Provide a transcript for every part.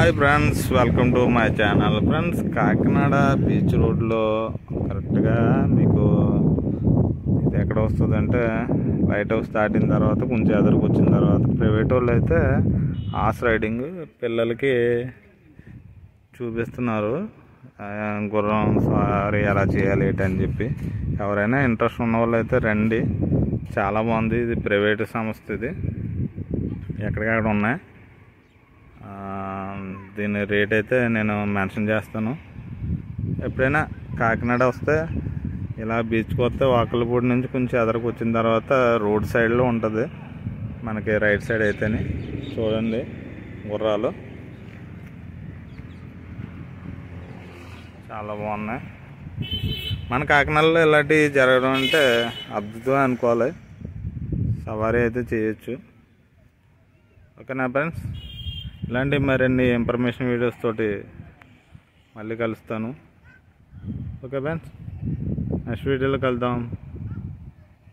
hi friends welcome to my channel friends Kakinada beach రోడ్లో కరెక్ట్గా మీకు ఇది ఎక్కడ వస్తుందంటే లైట్ హౌస్ దాటిన తర్వాత కొంచెం ఎదురుకు వచ్చిన తర్వాత ప్రైవేట్ వాళ్ళు అయితే హార్స్ రైడింగ్ పిల్లలకి చూపిస్తున్నారు ఆ, గుర్రం సవారీ ఎలా చేయాలి ఏంటి అని చెప్పి ఎవరైనా ఇంట్రెస్ట్ ఉన్న వాళ్ళు అయితే రండి చాలా బాగుంది ఇది ప్రైవేట్ సంస్థ ఇది ఎక్కడికక్కడ ఉన్నాయి ఆ, దీని రేట్ అయితే నేను మెన్షన్ చేస్తాను ఎప్పుడైనా కాకినాడ వస్తే ఇలా బీచ్కి వస్తే వాకలపూడి నుంచి కొంచెం ఎదరకు వచ్చిన తర్వాత రోడ్ సైడ్లో ఉంటుంది మనకి రైట్ సైడ్ అయితేనే చూడండి గుర్రాలు చాలా బాగున్నాయి మన కాకినాడలో ఇలాంటివి జరగడం అంటే అద్భుతం అనుకోవాలి సవారీ అయితే చేయొచ్చు ఓకేనా ఫ్రెండ్స్ ఇలాంటి మరిన్ని ఇన్ఫర్మేషన్ వీడియోస్ తోటి మళ్ళీ కలుస్తాను ఓకే ఫ్రెండ్స్ నెక్స్ట్ వీడియోలో కలుద్దాం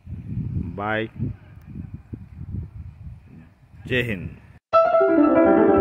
బాయ్ జై హింద్